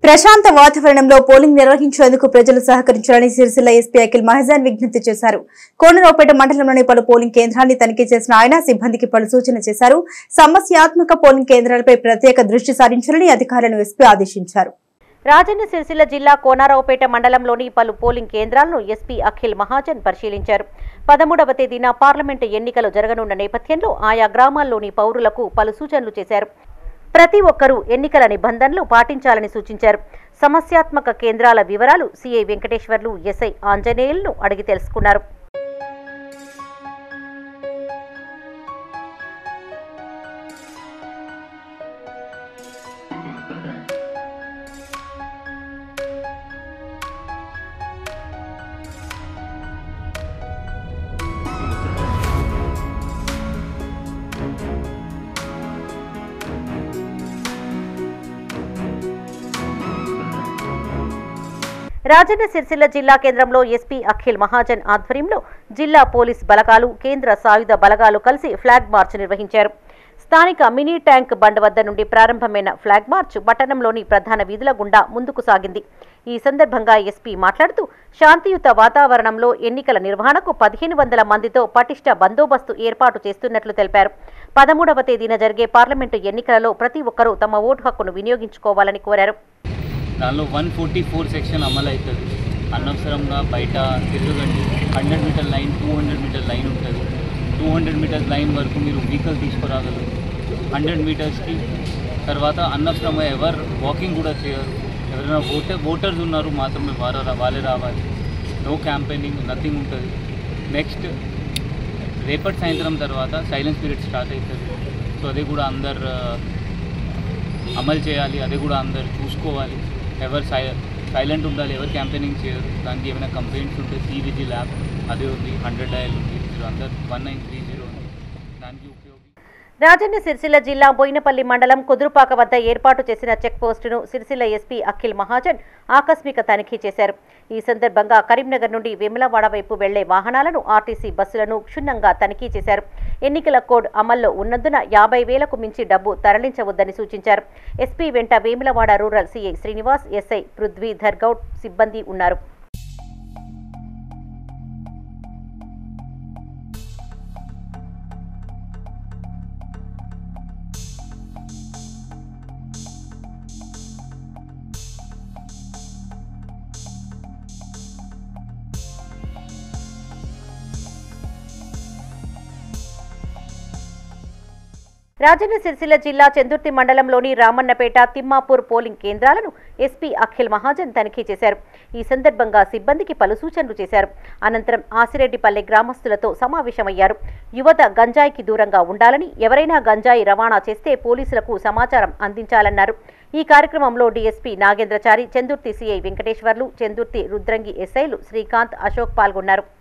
ప్రశాంత వాతావరణంలో పోలింగ్ నిర్వహించేందుకు ప్రజలు సహకరించాలని సిరిసిల్ల ఎస్పీ అఖిల్ మహజాన్ విజ్ఞప్తి చేశారు కోనరావుపేట మండలంలోని పలు పోలింగ్ కేంద్రాన్ని తనిఖీ చేసిన ఆయన సిబ్బందికి పలు సూచన చేశారు సమస్యాత్మక పోలింగ్ కేంద్రాలపై ప్రత్యేక దృష్టి సారించాలని అధికారులను ఎస్పీ ఆదేశించారు రాజన్న సిరిసిల్ల జిల్లా కోనారావుపేట మండలంలోని పలు పోలింగ్ కేంద్రాలను ఎస్పీ అఖిల్ మహాజన్ పరిశీలించారు పదమూడవ తేదీన పార్లమెంటు ఎన్నికలు జరగనున్న నేపథ్యంలో ఆయా గ్రామాల్లోని పౌరులకు పలు సూచనలు చేశారు ప్రతి ఒక్కరూ ఎన్నికల నిబంధనలు పాటించాలని సూచించారు సమస్యాత్మక కేంద్రాల వివరాలు సిఐ వెంకటేశ్వర్లు ఎస్ఐ ఆంజనేయులను అడిగి తెలుసుకున్నారు రాజన్న సిరిసిల్ల జిల్లా కేంద్రంలో ఎస్పీ అఖిల్ మహాజన్ ఆధ్వర్యంలో జిల్లా పోలీస్ బలగాలు కేంద్ర సాయుధ బలగాలు కలిసి ఫ్లాగ్ మార్చ్ నిర్వహించారు స్థానిక మినీ ట్యాంక్ బండ్ వద్ద నుండి ప్రారంభమైన ఫ్లాగ్ మార్చ్ పట్టణంలోని ప్రధాన వీధుల గుండా ముందుకు సాగింది ఈ సందర్భంగా ఎస్పీ మాట్లాడుతూ శాంతియుత వాతావరణంలో ఎన్నికల నిర్వహణకు పదిహేను వందల మందితో పటిష్ట బందోబస్తు ఏర్పాటు చేస్తున్నట్లు తెలిపారు పదమూడవ తేదీన జరిగే పార్లమెంటు ఎన్నికలలో ప్రతి ఒక్కరూ తమ ఓటు హక్కును వినియోగించుకోవాలని కోరారు దానిలో వన్ ఫోర్టీ ఫోర్ సెక్షన్ అమలు అవుతుంది అనవసరంగా బయట తిరగండి hundred meter line two hundred meter line ఉంటుంది టూ హండ్రెడ్ మీటర్స్ లైన్ వరకు మీరు వెహికల్ తీసుకురాగలరు హండ్రెడ్ మీటర్స్కి తర్వాత అనవసరంగా ఎవరు వాకింగ్ కూడా చేయరు ఎవరైనా ఓటర్ ఓటర్స్ ఉన్నారు మాత్రమే వారు వాళ్ళే రావాలి నో క్యాంపెయినింగ్ నథింగ్ ఉంటుంది నెక్స్ట్ రేపటి సాయంత్రం తర్వాత సైలెన్స్ పీరియడ్ స్టార్ట్ అవుతుంది సో అది కూడా అందరు అమలు చేయాలి అది కూడా అందరు చూసుకోవాలి ఎవరు సై సైలెంట్ ఉండాలి ఎవరు క్యాంపెయినింగ్ చేయరు దానికి ఏమైనా కంప్లైంట్స్ ఉంటే సివిజీ ల్యాబ్ అదే ఉంది హండ్రెడ్ డయల్ ఉంది మీరు అందరు వన్ నైన్ త్రీ జీరో ఉంది దానికి ఉపయోగి రాజన్న సిరిసిల్ల జిల్లా బోయినపల్లి మండలం కుదురుపాక వద్ద ఏర్పాటు చేసిన చెక్ పోస్టును సిరిసిల్ల ఎస్పీ అఖిల్ మహాజన్ ఆకస్మిక తనిఖీ చేశారు ఈ సందర్భంగా కరీంనగర్ నుండి వెములవాడ వైపు వెళ్లే వాహనాలను ఆర్టీసీ బస్సులను క్షుణ్ణంగా తనిఖీ చేశారు ఎన్నికల కోడ్ అమల్లో ఉన్నందున యాభై వేలకు మించి డబ్బు తరలించవద్దని సూచించారు ఎస్పీ వెంట Vemulawada rural CI Srinivas SI Prithvidhar Goud సిబ్బంది ఉన్నారు రాజన్న సిరిసిల్ల జిల్లా చందుర్తి మండలంలోని రామన్నపేట తిమ్మాపూర్ పోలింగ్ కేంద్రాలను ఎస్పీ అఖిల్ మహాజన్ తనిఖీ చేశారు ఈ సందర్భంగా సిబ్బందికి పలు సూచనలు చేశారు అనంతరం ఆసిరెడ్డిపల్లె గ్రామస్తులతో సమావేశమయ్యారు యువత గంజాయికి దూరంగా ఉండాలని ఎవరైనా గంజాయి రవాణా చేస్తే పోలీసులకు సమాచారం అందించాలన్నారు ఈ కార్యక్రమంలో డీఎస్పీ నాగేంద్రచారి చందుర్తి సిఐ వెంకటేశ్వర్లు చందుర్తి రుద్రంగి ఎస్ఐలు శ్రీకాంత్ అశోక్ పాల్గొన్నారు